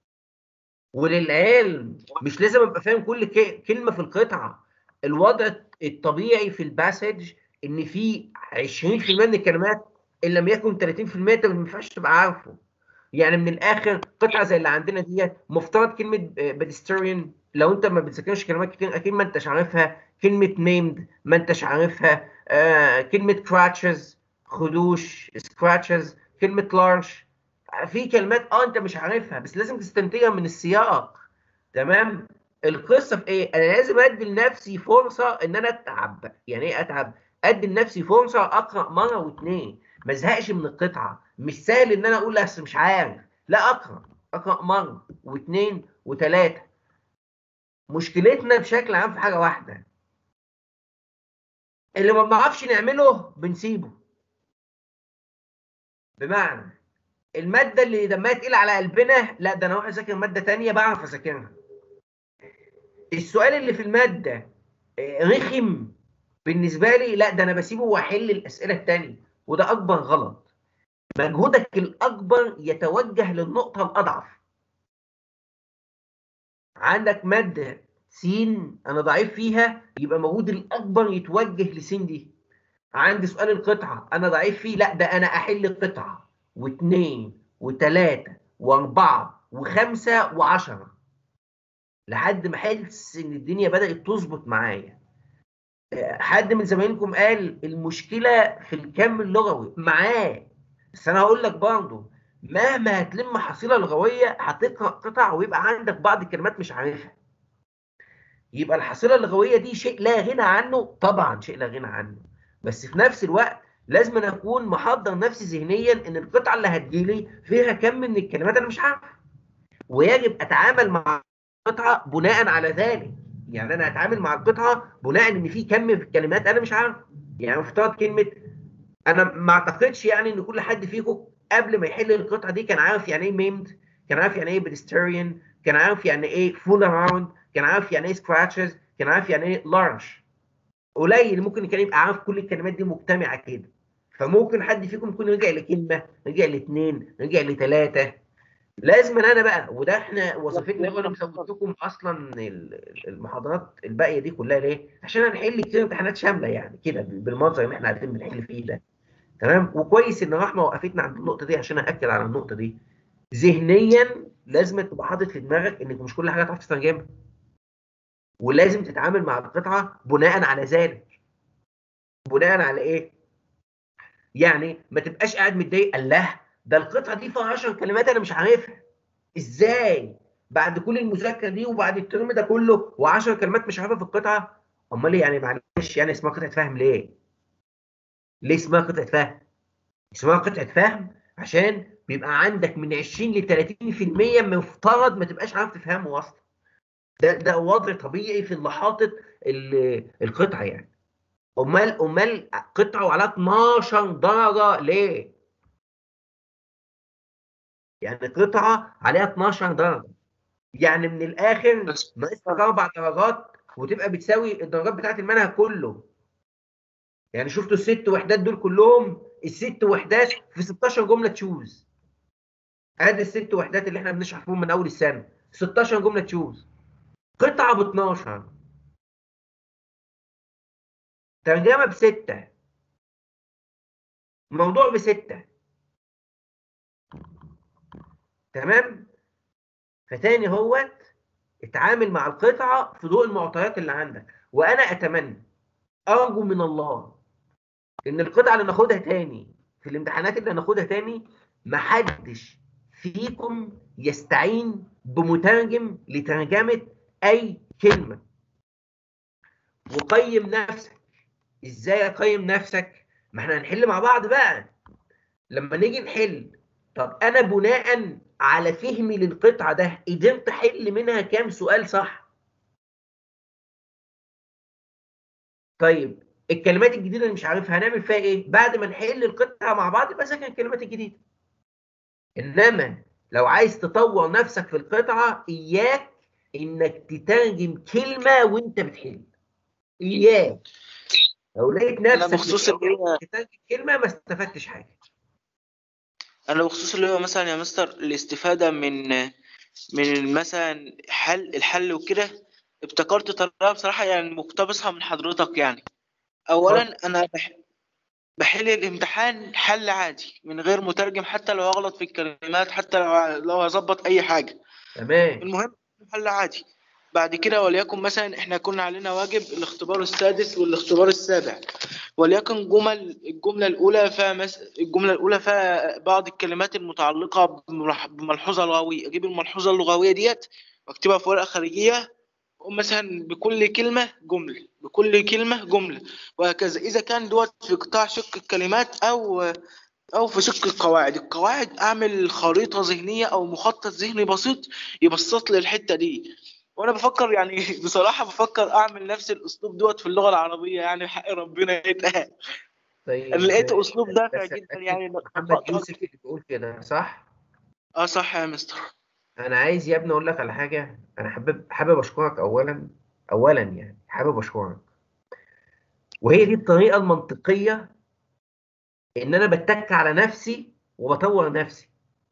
وللعلم مش لازم ابقى فاهم كل ك- كلمه في القطعه الوضع الطبيعي في الباسج ان في 20% من الكلمات ان لم يكن 30% انت ما ينفعش تبقى عارفه يعني من الاخر قطعه زي اللي عندنا ديت مفترض كلمه بيدستريان لو انت ما بتذاكرش كلمات كتير اكيد ما انتش عارفها كلمه ميمد ما انتش عارفها آه كلمه كراتشز خدوش سكراتشز كلمه لارج في كلمات اه انت مش عارفها بس لازم تستنتجها من السياق تمام القصه في ايه انا لازم ادي لنفسي فرصه ان انا اتعب يعني ايه اتعب ادي لنفسي فرصه اقرا مره واثنين ما ازهقش من القطعه مش سهل ان انا اقول اصل مش عارف لا اقرا اقرا مره واثنين وثلاثه مشكلتنا بشكل عام في حاجه واحده اللي ما بنعرفش نعمله بنسيبه بمعنى الماده اللي دمها تقيل على قلبنا لا ده انا اروح اذاكر ماده تانية بعرف اذاكرها السؤال اللي في الماده آه، رخم بالنسبه لي لا ده انا بسيبه واحل الاسئله التانية وده اكبر غلط مجهودك الاكبر يتوجه للنقطه الاضعف عندك ماده س انا ضعيف فيها يبقى مجهود الاكبر يتوجه لس دي عندي سؤال القطعه انا ضعيف فيه لا ده انا احل قطعه واثنين وثلاثه واربعه وخمسه وعشره لحد ما احس ان الدنيا بدات تظبط معايا آه، حد من زمايلكم قال المشكله في الكم اللغوي معاه بس انا هقول لك برضه مهما هتلم حصيله لغويه هتقرا قطع ويبقى عندك بعض الكلمات مش عارفها يبقى الحصيله اللغويه دي شيء لا غنى عنه طبعا شيء لا غنى عنه بس في نفس الوقت لازم أنا اكون محضر نفسي ذهنيا ان القطعه اللي هتجيلي فيها كم من الكلمات انا مش عارفها ويجب اتعامل مع القطعه بناء على ذلك يعني انا هتعامل مع القطعه بناء ان في كم في الكلمات انا مش عارف يعني افترض كلمه انا ما اعتقدش يعني ان كل حد فيكم قبل ما يحل القطعه دي كان عارف يعني ايه ميمد كان عارف يعني ايه بيدستريان كان عارف يعني ايه فول اراوند كان عارف يعني ايه سكراتشز كان عارف يعني ايه لارج قليل ممكن كان يبقى عارف كل الكلمات دي مجتمعه كده فممكن حد فيكم يكون رجع لكلمه رجع لاثنين رجع لثلاثه لازم انا بقى وده احنا وظيفتنا هو انا مسويت لكم اصلا ال- المحاضرات الباقيه دي كلها ليه؟ عشان هنحل كتير امتحانات شامله يعني كده بالمنظر اللي احنا قاعدين بنحل فيه ده تمام وكويس ان رحمه وقفتنا عند النقطه دي عشان ااكد على النقطه دي ذهنيا لازم تبقى حاطط في دماغك انك مش كل حاجه تعرف تترجمها ولازم تتعامل مع القطعه بناء على ذلك بناء على ايه؟ يعني ما تبقاش قاعد متضايق الله ده القطعه دي فيها 10 كلمات انا مش عارفها ازاي؟ بعد كل المذاكره دي وبعد الترم ده كله و10 كلمات مش عارفها في القطعه امال إيه يعني معلش يعني اسمها قطعه فهم ليه؟ ليه اسمها قطعه فهم؟ اسمها قطعه فهم عشان بيبقى عندك من 20 ل 30% مفترض ما تبقاش عارف تفهمه اصلا ده ده وضع طبيعي في اللي حاطط ال- القطعه يعني امال امال قطعه وعلى 12 درجه ليه؟ يعني قطعه عليها 12 درجه يعني من الاخر ناقص لك اربع درجات وتبقى بتساوي الدرجات بتاعت المنهج كله يعني شفتوا الست وحدات دول كلهم الست وحدات في 16 جمله تشوز ادي الست وحدات اللي احنا بنشرح فيهم من اول السنه 16 جمله تشوز قطعه ب 12 ترجمه بسته موضوع بسته تمام فتاني هوت اتعامل مع القطعه في ضوء المعطيات اللي عندك وانا اتمنى ارجو من الله ان القطعه اللي ناخدها تاني في الامتحانات اللي هناخدها تاني محدش فيكم يستعين بمترجم لترجمه اي كلمه وقيم نفسك ازاي اقيم نفسك ما احنا هنحل مع بعض بقى لما نيجي نحل طب انا بناء على فهمي للقطعه ده قدرت احل منها كام سؤال صح طيب الكلمات الجديده اللي مش عارفها هنعمل فيها ايه بعد ما نحل القطعه مع بعض يبقى ذاكر الكلمات الجديده انما لو عايز تطور نفسك في القطعه اياك انك تترجم كلمه وانت بتحل اياك لو لقيت انا نفسك بخصوص اللي هو بتترجم كلمه ما استفدتش حاجه انا بخصوص اللي هو مثلا يا مستر الاستفادة من من مثلا حل الحل وكده ابتكرت طريقة بصراحة يعني مقتبسها من حضرتك يعني اولا انا بح بحل الامتحان حل عادي من غير مترجم حتى لو اغلط في الكلمات حتى لو لو هظبط اي حاجة تمام المهم حل عادي بعد كده وليكن مثلا احنا كنا علينا واجب الاختبار السادس والاختبار السابع وليكن جمل الجملة الأولى فيها مس... الجملة الأولى فيها بعض الكلمات المتعلقة بملح- بملحوظة لغوية أجيب الملحوظة اللغوية ديت وأكتبها في ورقة خارجية وأقوم مثلا بكل كلمة جملة بكل كلمة جملة وهكذا إذا كان دوت في قطاع شق الكلمات أو أو في شق القواعد القواعد أعمل خريطة ذهنية أو مخطط ذهني بسيط يبسط لي الحتة دي وانا بفكر يعني بصراحه بفكر اعمل نفس الاسلوب دوت في اللغه العربيه يعني حق ربنا يتقال طيب انا لقيت اسلوب دافع بس جدا أكيد يعني محمد يوسف اللي بيقول كده صح؟ اه صح يا مستر انا عايز يا ابني اقول لك على حاجه انا حابب حابب اشكرك اولا اولا يعني حابب اشكرك وهي دي الطريقه المنطقيه ان انا بتك على نفسي وبطور نفسي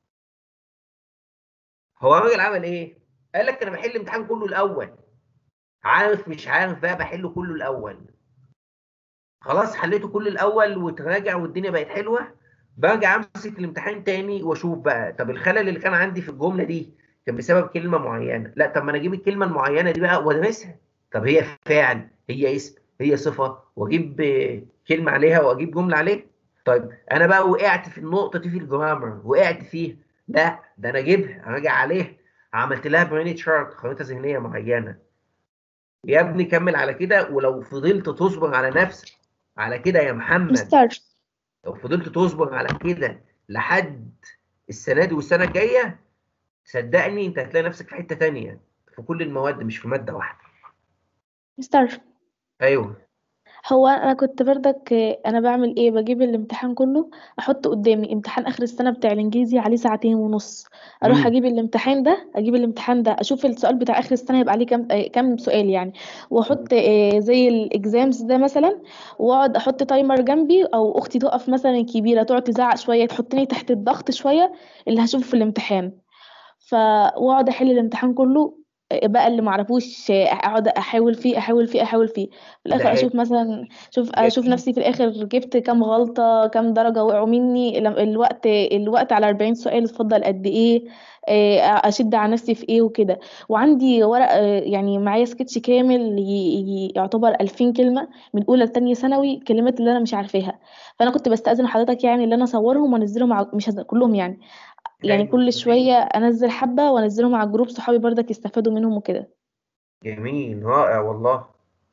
هو الراجل عمل ايه قال لك انا بحل الامتحان كله الاول عارف مش عارف بقى بحله كله الاول خلاص حليته كله الاول وتراجع والدنيا بقت حلوه برجع امسك الامتحان تاني واشوف بقى طب الخلل اللي كان عندي في الجمله دي كان بسبب كلمه معينه لا طب ما انا اجيب الكلمه المعينه دي بقى وادرسها طب هي فعل هي اسم هي صفه واجيب آه، كلمه عليها واجيب جمله عليها طيب انا بقى وقعت في النقطه دي في الجرامر وقعت فيها لا ده انا اجيبها اراجع عليها عملت لها برين تشارت خريطه ذهنيه معينه يا ابني كمل على كده ولو فضلت تصبر على نفسك على كده يا محمد مستر لو فضلت تصبر على كده لحد السنه دي والسنه الجايه صدقني انت هتلاقي نفسك في حته تانية في كل المواد مش في ماده واحده مستر ايوه هو انا كنت برضك انا بعمل ايه بجيب الامتحان كله احط قدامي امتحان اخر السنه بتاع الانجليزي عليه ساعتين ونص اروح مم. اجيب الامتحان ده اجيب الامتحان ده اشوف السؤال بتاع اخر السنه هيبقى عليه كام آه، كام سؤال يعني واحط آه، زي الاكزامز ده مثلا واقعد احط تايمر جنبي او اختي تقف مثلا كبيره تقعد تزعق شويه تحطني تحت الضغط شويه اللي هشوفه في الامتحان ف واقعد احل الامتحان كله بقى اللي معرفوش اقعد احاول فيه احاول فيه احاول فيه في ده الاخر حلو اشوف مثلا شوف اشوف جميل نفسي في الاخر جبت كام غلطة كام درجة وقعوا مني ال- الوقت الوقت على 40 سؤال اتفضل قد ايه آه، اشد على نفسي في ايه وكده وعندي ورق آه، يعني معايا سكتش كامل ي- ي- يعتبر 2000 كلمة من اولى لتانية ثانوي كلمات اللي انا مش عارفاها فانا كنت بستأذن حضرتك يعني اللي انا اصورهم وانزلهم على مش هز- كلهم يعني يعني حلو كل جميل شوية انزل حبة وانزلهم على الجروب صحابي برضك يستفادوا منهم وكده جميل رائع والله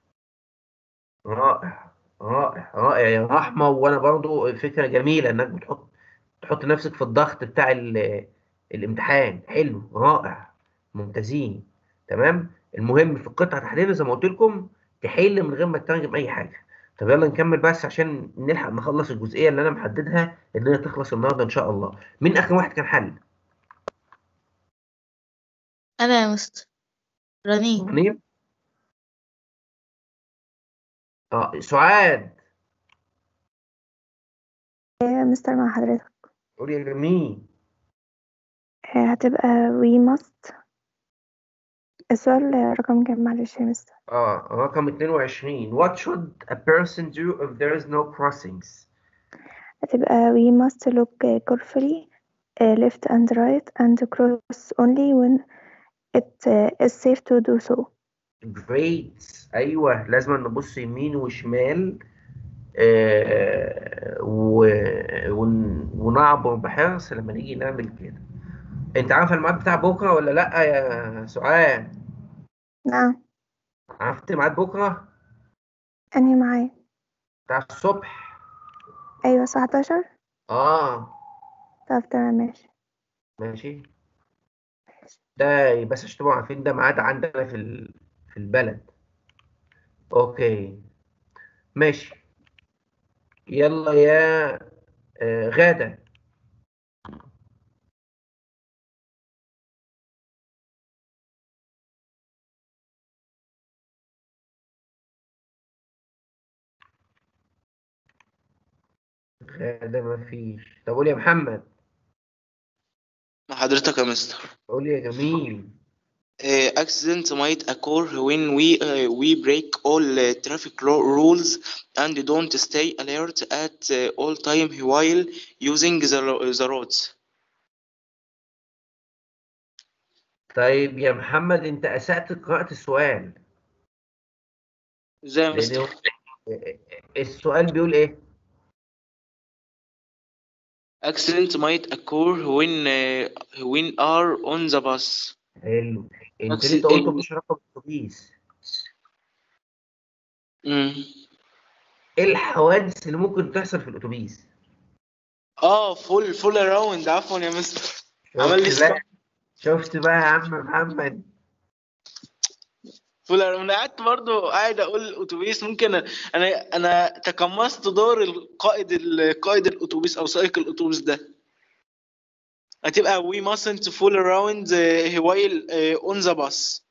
رائع رائع رائع يا رحمة وأنا برضو فكرة جميلة إنك بتحط تحط نفسك في الضغط بتاع ال- الامتحان حلو رائع ممتازين تمام المهم في القطعة تحديدا زي ما قلت لكم تحل من غير ما تترجم أي حاجة طب يلا نكمل بس عشان نلحق نخلص الجزئية اللي أنا محددها إن هي تخلص النهاردة إن شاء الله مين آخر واحد كان حل؟ أنا يا مستر رنين رنيم؟ اه سعاد مستر مع حضرتك قولي يا جميل آه، هتبقى we must السؤال رقم كام معلش يا مستر اه رقم 22 What should a person do if there is no crossings هتبقى we must look carefully uh, left and right and cross only when it uh, is safe to do so Great ايوه لازم نبص يمين وشمال آه و... ون... ونعبر بحرص لما نيجي نعمل كده انت عارف الميعاد بتاع بكره ولا لا يا سعاد نعم عرفت ميعاد بكره أنهي معايا بتاع الصبح أيوة الساعة 11 اه طب تمام ماشي ماشي ده بس عشان تبقوا عارفين ده ميعاد عندنا في ال... في البلد اوكي ماشي يلا يا آه غادة غادة مفيش طب قول يا محمد مع حضرتك يا مستر قول يا جميل Uh, accident might occur when we uh, we break all uh, traffic ro- rules and don't stay alert at uh, all time while using the, ro- the roads. طيب يا محمد انت اسأت قراءة السؤال ازاي يا لان مستر؟ هو- السؤال بيقول ايه Accident might occur when uh, when are on the bus. حلو انت Accident- ليه قلت مش رقم الاتوبيس مم. ايه الحوادث اللي ممكن تحصل في الاتوبيس اه فول فول اراوند عفوا يا مستر عمل لي شفت بقى ستوب شفت بقى يا عم محمد فول اراوند قعدت برضو قاعد اقول الاتوبيس ممكن انا انا تقمصت دور القائد القائد الاتوبيس او سائق الاتوبيس ده هتبقى we mustn't fool around uh, while uh, on the bus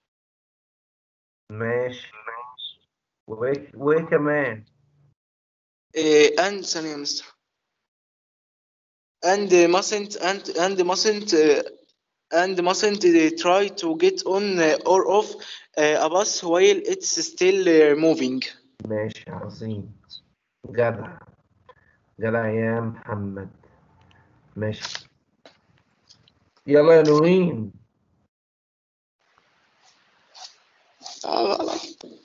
ماشي وايه وايه كمان uh, and ثانية يا مستر and uh, mustn't and and mustn't uh, and mustn't uh, try to get on uh, or off uh, a bus while it's still uh, moving ماشي عظيم جدع جدع يا محمد ماشي يلا يا نورين آه، غلط.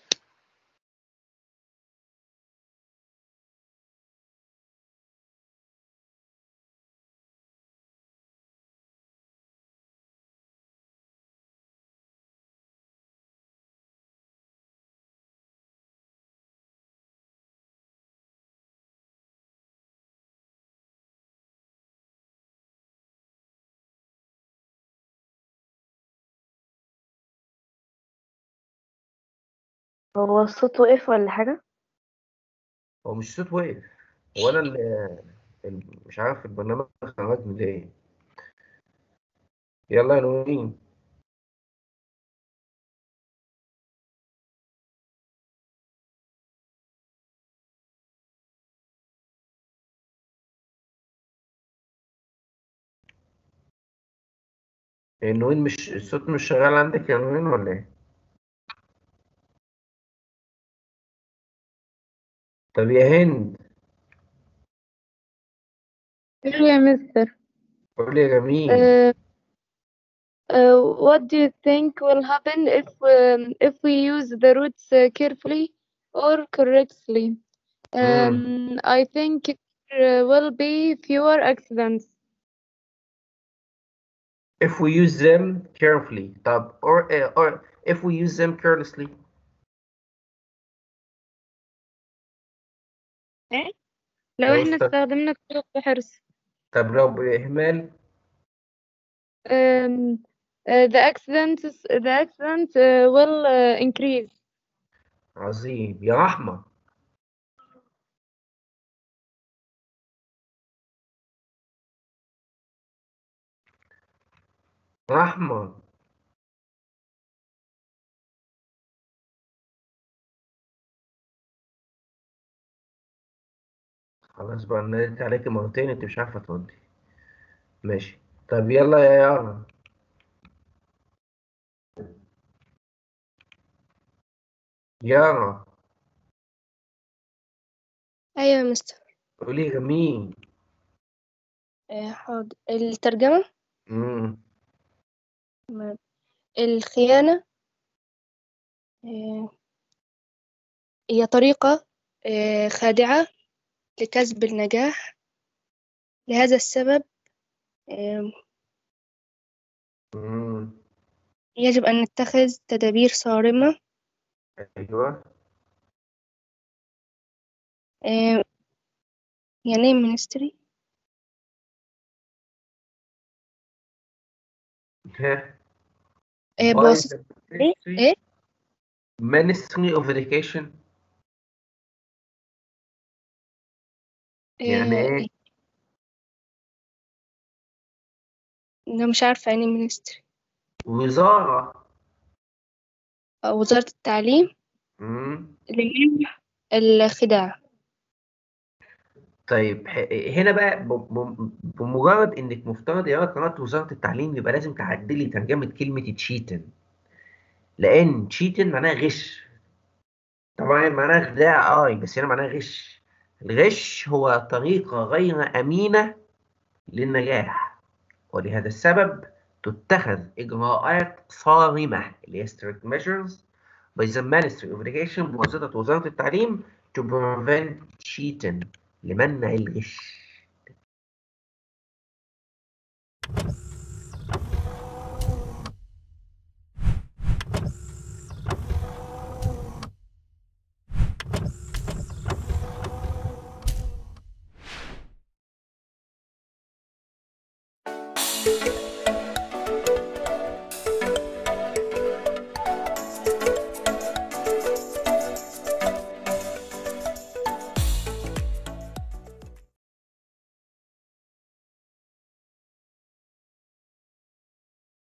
هو الصوت وقف ولا حاجة؟ هو مش صوت وقف هو انا اللي اللي مش عارف البرنامج خرجني ليه يلا يا نورين إيه، نورين مش الصوت مش شغال عندك يا نورين ولا ايه طب يا هند حلو يا مستر قول يا جميل uh, uh, what do you think will happen if um, if we use the routes uh, carefully or correctly? Um, I think there will be fewer accidents. if we use them carefully طب or uh, or if we use them carelessly إيه؟ لو لو احنا است- استخدمنا الطرق بحرص طب لو بإهمال um, uh, the accidents the accident uh, will uh, increase. عظيم يا رحمة رحمة خلاص بقى انا ناديت عليكي مرتين انت مش عارفه تردي ماشي طب يلا يا يارا يارا أيوة يا مستر قولي لي مين آه، حاضر الترجمة امم تمام. الخيانة آه، هي طريقة آه، خادعة لكسب النجاح لهذا السبب آه، امم يجب أن نتخذ تدابير صارمة ايوه آه، يعني إيه ministry ها آه، Why بواسطة the إيه ministry إيه Ministry of Education يعني آه، ايه أنا مش عارفة يعني إيه ministry وزارة آه، وزارة التعليم امم لمنع الخداع طيب ح- هنا بقى ب- ب- بمجرد انك مفترض يا قناة وزارة التعليم يبقى لازم تعدلي ترجمة كلمة تشيتن لان تشيتن معناها غش طبعا معناها خداع اه بس هنا معناها غش الغش هو طريقة غير أمينة للنجاح ولهذا السبب تتخذ إجراءات صارمة اللي هي strict measures by the Ministry of Education بواسطة وزارة التعليم to prevent cheating لمنع الغش